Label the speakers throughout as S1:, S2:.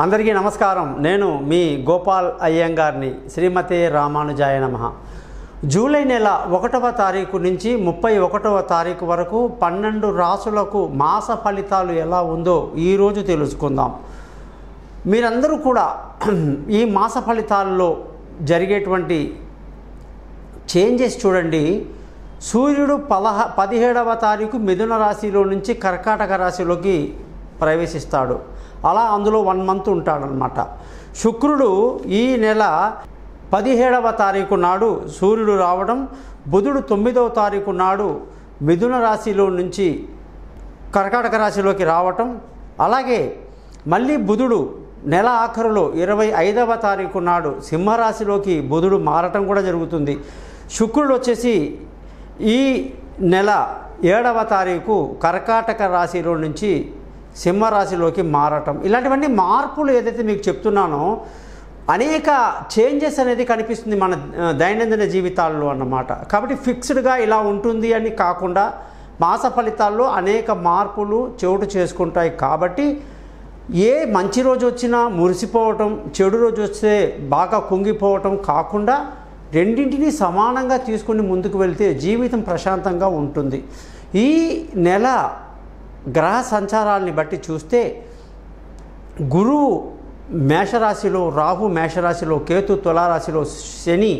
S1: అందరికీ నమస్కారం నేను మీ గోపాల్ అయ్యంగార్ని శ్రీమతి రామానుజాయ నమ జూలై నెల ఒకటవ తారీఖు నుంచి ముప్పై ఒకటవ తారీఖు వరకు పన్నెండు రాసులకు మాస ఫలితాలు ఎలా ఉందో ఈరోజు తెలుసుకుందాం మీరందరూ కూడా ఈ మాస ఫలితాల్లో జరిగేటువంటి చేంజెస్ చూడండి సూర్యుడు పదహ పదిహేడవ తారీఖు మిథున రాశిలో నుంచి కర్కాటక రాశిలోకి ప్రవేశిస్తాడు అలా అందులో వన్ మంత్ ఉంటాడనమాట శుక్రుడు ఈ నెల పదిహేడవ తారీఖు నాడు సూర్యుడు రావడం బుధుడు తొమ్మిదవ తారీఖు నాడు మిథున రాశిలో నుంచి కర్కాటక రాశిలోకి రావటం అలాగే మళ్ళీ బుధుడు నెల ఆఖరులో ఇరవై ఐదవ తారీఖు నాడు సింహరాశిలోకి బుధుడు మారటం కూడా జరుగుతుంది శుక్రుడు వచ్చేసి ఈ నెల ఏడవ తారీఖు కర్కాటక రాశిలో నుంచి సింహరాశిలోకి మారటం ఇలాంటివన్నీ మార్పులు ఏదైతే మీకు చెప్తున్నానో అనేక చేంజెస్ అనేది కనిపిస్తుంది మన ఆ, దైనందిన జీవితాల్లో అన్నమాట కాబట్టి ఫిక్స్డ్గా ఇలా ఉంటుంది అని కాకుండా మాస ఫలితాల్లో అనేక మార్పులు చోటు చేసుకుంటాయి కాబట్టి ఏ మంచి రోజు వచ్చినా మురిసిపోవటం చెడు రోజు వస్తే బాగా కుంగిపోవటం కాకుండా రెండింటినీ సమానంగా తీసుకుని ముందుకు వెళ్తే జీవితం ప్రశాంతంగా ఉంటుంది ఈ నెల గ్రహ సంచారాల్ని బట్టి చూస్తే గురువు మేషరాశిలో రాహు మేషరాశిలో కేతు తులారాశిలో శని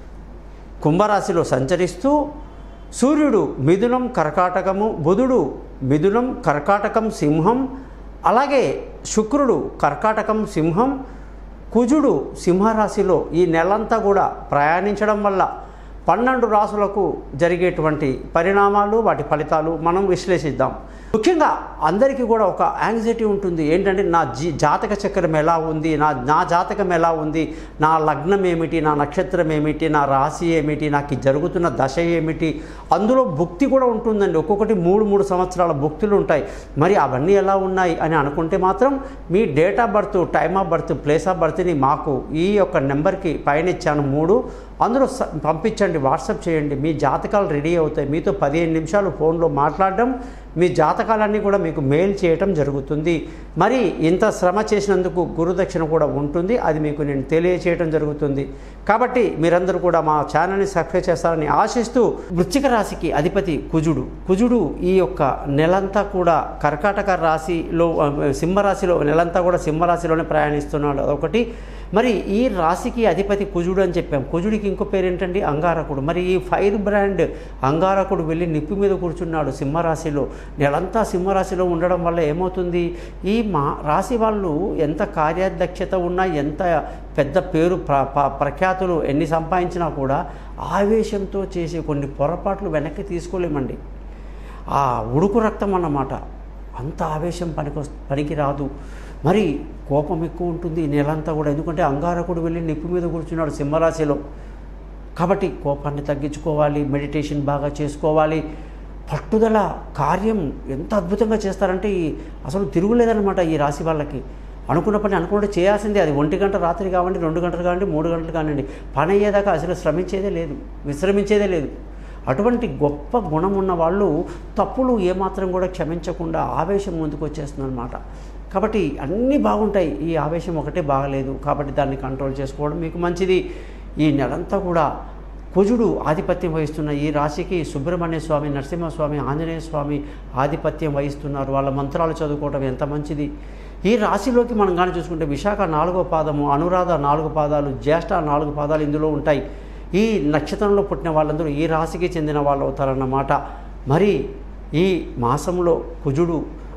S1: కుంభరాశిలో సంచరిస్తూ సూర్యుడు మిథునం కర్కాటకము బుధుడు మిథునం కర్కాటకం సింహం అలాగే శుక్రుడు కర్కాటకం సింహం కుజుడు సింహరాశిలో ఈ నెలంతా కూడా ప్రయాణించడం వల్ల పన్నెండు రాసులకు జరిగేటువంటి పరిణామాలు వాటి ఫలితాలు మనం విశ్లేషిద్దాం ముఖ్యంగా అందరికీ కూడా ఒక యాంగ్జైటీ ఉంటుంది ఏంటంటే నా జీ జాతక చక్రం ఎలా ఉంది నా నా జాతకం ఎలా ఉంది నా లగ్నం ఏమిటి నా నక్షత్రం ఏమిటి నా రాశి ఏమిటి నాకు ఈ జరుగుతున్న దశ ఏమిటి అందులో భుక్తి కూడా ఉంటుందండి ఒక్కొక్కటి మూడు మూడు సంవత్సరాల భుక్తులు ఉంటాయి మరి అవన్నీ ఎలా ఉన్నాయి అని అనుకుంటే మాత్రం మీ date of birth time of birth place of బర్త్ని మాకు ఈ యొక్క నెంబర్కి పైన ఇచ్చాను మూడు అందులో స- పంపించండి వాట్సాప్ చేయండి మీ జాతకాలు రెడీ అవుతాయి మీతో పదిహేను నిమిషాలు ఫోన్లో మాట్లాడడం మీ జాతకాలన్నీ కూడా మీకు మెయిల్ చేయటం జరుగుతుంది మరి ఇంత శ్రమ చేసినందుకు గురుదక్షిణ కూడా ఉంటుంది అది మీకు నేను తెలియచేయటం జరుగుతుంది కాబట్టి మీరందరూ కూడా మా ఛానల్ని సబ్స్క్రైబ్ చేస్తారని ఆశిస్తూ వృశ్చిక రాశికి అధిపతి కుజుడు కుజుడు ఈ యొక్క నెలంతా కూడా కర్కాటక రాశిలో ఆ, సింహరాశిలో నెలంతా కూడా సింహరాశిలోనే ప్రయాణిస్తున్నాడు ఒకటి మరి ఈ రాశికి అధిపతి కుజుడు అని చెప్పాం కుజుడికి ఇంకో పేరు ఏంటండి అంగారకుడు మరి ఈ ఫైర్ బ్రాండ్ అంగారకుడు వెళ్ళి నిప్పు మీద కూర్చున్నాడు సింహరాశిలో నెలంతా సింహరాశిలో ఉండడం వల్ల ఏమవుతుంది ఈ మా రాశి వాళ్ళు ఎంత కార్యదక్షత ఉన్నా ఎంత పెద్ద పేరు ప్ర ప- ప్రఖ్యాతులు ఎన్ని సంపాదించినా కూడా ఆవేశంతో చేసే కొన్ని పొరపాట్లు వెనక్కి తీసుకోలేమండి ఆ ఉడుకు రక్తం అన్నమాట అంత ఆవేశం పనికి పనికి రాదు మరి కోపం ఎక్కువ ఉంటుంది ఈ నెలంతా కూడా ఎందుకంటే అంగారకుడు వెళ్ళి నిప్పు మీద కూర్చున్నాడు సింహరాశిలో కాబట్టి కోపాన్ని తగ్గించుకోవాలి మెడిటేషన్ బాగా చేసుకోవాలి పట్టుదల కార్యం ఎంత అద్భుతంగా చేస్తారంటే ఈ అసలు తిరుగులేదనమాట ఈ రాశి వాళ్ళకి అనుకున్న పని అనుకుంటే చేయాల్సిందే అది ఒంటి గంట రాత్రి కావండి రెండు గంటలు కావండి మూడు గంటలు కానివ్వండి పని అయ్యేదాకా అసలు శ్రమించేదే లేదు విశ్రమించేదే లేదు అటువంటి గొప్ప గుణం ఉన్న వాళ్ళు తప్పులు ఏమాత్రం కూడా క్షమించకుండా ఆవేశం ముందుకు వచ్చేస్తుందన్నమాట కాబట్టి అన్నీ బాగుంటాయి ఈ ఆవేశం ఒకటే బాగలేదు కాబట్టి దాన్ని కంట్రోల్ చేసుకోవడం మీకు మంచిది ఈ నెలంతా కూడా కుజుడు ఆధిపత్యం వహిస్తున్న ఈ రాశికి సుబ్రహ్మణ్య స్వామి నరసింహస్వామి ఆంజనేయ స్వామి ఆధిపత్యం వహిస్తున్నారు వాళ్ళ మంత్రాలు చదువుకోవడం ఎంత మంచిది ఈ రాశిలోకి మనం కానీ చూసుకుంటే విశాఖ నాలుగో పాదము అనురాధ నాలుగు పాదాలు జ్యేష్ఠ నాలుగు పాదాలు ఇందులో ఉంటాయి ఈ నక్షత్రంలో పుట్టిన వాళ్ళందరూ ఈ రాశికి చెందిన వాళ్ళు అవుతారన్నమాట మరి ఈ మాసంలో కుజుడు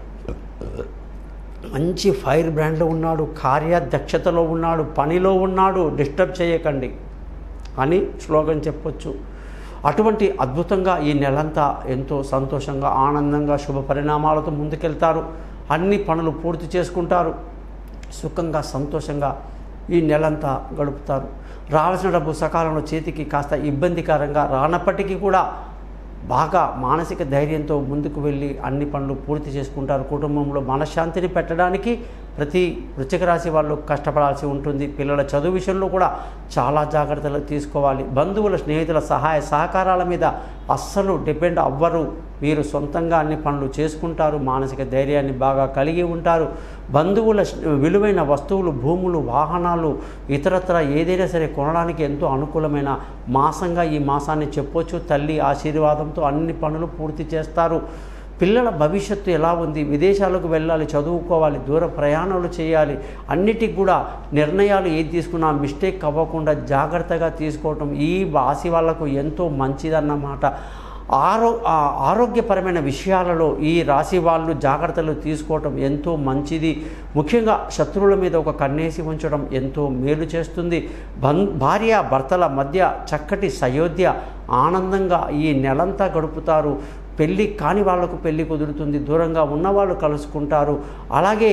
S1: మంచి ఫైర్ బ్రాండ్లో ఉన్నాడు కార్యదక్షతలో ఉన్నాడు పనిలో ఉన్నాడు డిస్టర్బ్ చేయకండి అని స్లోగన్ చెప్పొచ్చు అటువంటి అద్భుతంగా ఈ నెలంతా ఎంతో సంతోషంగా ఆనందంగా శుభ పరిణామాలతో ముందుకెళ్తారు అన్ని పనులు పూర్తి చేసుకుంటారు సుఖంగా సంతోషంగా ఈ నెలంతా గడుపుతారు రావాల్సిన డబ్బు సకాలంలో చేతికి కాస్త ఇబ్బందికరంగా రానప్పటికీ కూడా బాగా మానసిక ధైర్యంతో ముందుకు వెళ్ళి అన్ని పనులు పూర్తి చేసుకుంటారు కుటుంబంలో మనశ్శాంతిని పెట్టడానికి ప్రతి వృశ్చిక రాశి వాళ్ళు కష్టపడాల్సి ఉంటుంది పిల్లల చదువు విషయంలో కూడా చాలా జాగ్రత్తలు తీసుకోవాలి బంధువుల స్నేహితుల సహాయ సహకారాల మీద అస్సలు డిపెండ్ అవ్వరు మీరు సొంతంగా అన్ని పనులు చేసుకుంటారు మానసిక ధైర్యాన్ని బాగా కలిగి ఉంటారు బంధువుల విలువైన వస్తువులు భూములు వాహనాలు ఇతరత్ర ఏదైనా సరే కొనడానికి ఎంతో అనుకూలమైన మాసంగా ఈ మాసాన్ని చెప్పొచ్చు తల్లి ఆశీర్వాదంతో అన్ని పనులు పూర్తి చేస్తారు పిల్లల భవిష్యత్తు ఎలా ఉంది విదేశాలకు వెళ్ళాలి చదువుకోవాలి దూర ప్రయాణాలు చేయాలి అన్నిటికి కూడా నిర్ణయాలు ఏది తీసుకున్నా మిస్టేక్ అవ్వకుండా జాగ్రత్తగా తీసుకోవటం ఈ రాశి వాళ్ళకు ఎంతో మంచిదన్నమాట ఆరో ఆరోగ్యపరమైన విషయాలలో ఈ రాశి వాళ్ళు జాగ్రత్తలు తీసుకోవటం ఎంతో మంచిది ముఖ్యంగా శత్రువుల మీద ఒక కన్నేసి ఉంచడం ఎంతో మేలు చేస్తుంది బం భార్య భర్తల మధ్య చక్కటి సయోధ్య ఆనందంగా ఈ నెలంతా గడుపుతారు పెళ్ళి కాని వాళ్లకు పెళ్ళి కుదురుతుంది దూరంగా ఉన్నవాళ్ళు కలుసుకుంటారు అలాగే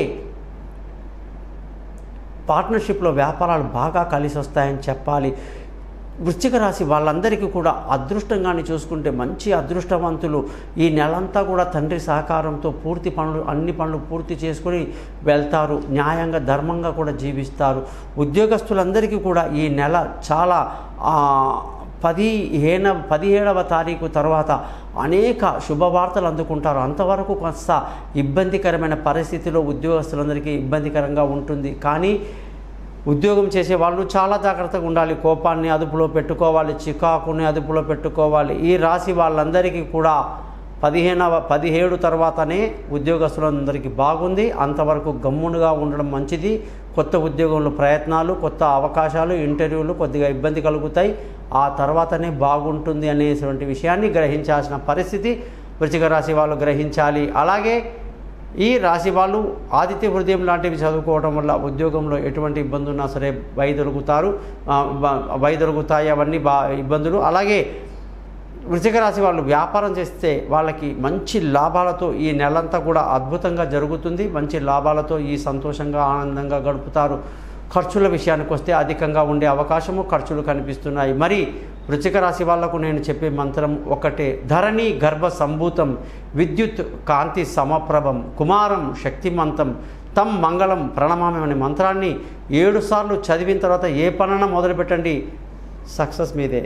S1: పార్ట్నర్షిప్లో వ్యాపారాలు బాగా కలిసి వస్తాయని చెప్పాలి వృశ్చిక రాశి వాళ్ళందరికీ కూడా అదృష్టంగాని చూసుకుంటే మంచి అదృష్టవంతులు ఈ నెలంతా కూడా తండ్రి సహకారంతో పూర్తి పనులు అన్ని పనులు పూర్తి చేసుకొని వెళ్తారు న్యాయంగా ధర్మంగా కూడా జీవిస్తారు ఉద్యోగస్తులందరికీ కూడా ఈ నెల చాలా పదిహేన పదిహేడవ తారీఖు తర్వాత అనేక శుభవార్తలు అందుకుంటారు అంతవరకు కొంత ఇబ్బందికరమైన పరిస్థితిలో ఉద్యోగస్తులందరికీ ఇబ్బందికరంగా ఉంటుంది కానీ ఉద్యోగం చేసే వాళ్ళు చాలా జాగ్రత్తగా ఉండాలి కోపాన్ని అదుపులో పెట్టుకోవాలి చికాకుని అదుపులో పెట్టుకోవాలి ఈ రాశి వాళ్ళందరికీ కూడా పదిహేనవ పదిహేడు తర్వాతనే ఉద్యోగస్తులందరికీ బాగుంది అంతవరకు గమ్మునుగా ఉండడం మంచిది కొత్త ఉద్యోగంలో ప్రయత్నాలు కొత్త అవకాశాలు ఇంటర్వ్యూలు కొద్దిగా ఇబ్బంది కలుగుతాయి ఆ తర్వాతనే బాగుంటుంది అనేటువంటి విషయాన్ని గ్రహించాల్సిన పరిస్థితి వృచ్చిక రాశి వాళ్ళు గ్రహించాలి అలాగే ఈ రాశి వాళ్ళు ఆదిత్య హృదయం లాంటివి చదువుకోవడం వల్ల ఉద్యోగంలో ఎటువంటి ఇబ్బంది ఉన్నా సరే వైదొలుగుతారు వైదొలుగుతాయి అవన్నీ బా ఇబ్బందులు అలాగే వృశ్చిక రాశి వాళ్ళు వ్యాపారం చేస్తే వాళ్ళకి మంచి లాభాలతో ఈ నెలంతా కూడా అద్భుతంగా జరుగుతుంది మంచి లాభాలతో ఈ సంతోషంగా ఆనందంగా గడుపుతారు ఖర్చుల విషయానికి వస్తే అధికంగా ఉండే అవకాశము ఖర్చులు కనిపిస్తున్నాయి మరి వృచ్చిక రాశి వాళ్లకు నేను చెప్పే మంత్రం ఒకటే ధరణి గర్భ సంభూతం విద్యుత్ కాంతి సమప్రభం కుమారం శక్తిమంతం తం మంగళం ప్రణమామం అనే మంత్రాన్ని ఏడు సార్లు చదివిన తర్వాత ఏ పనైనా మొదలుపెట్టండి సక్సెస్ మీదే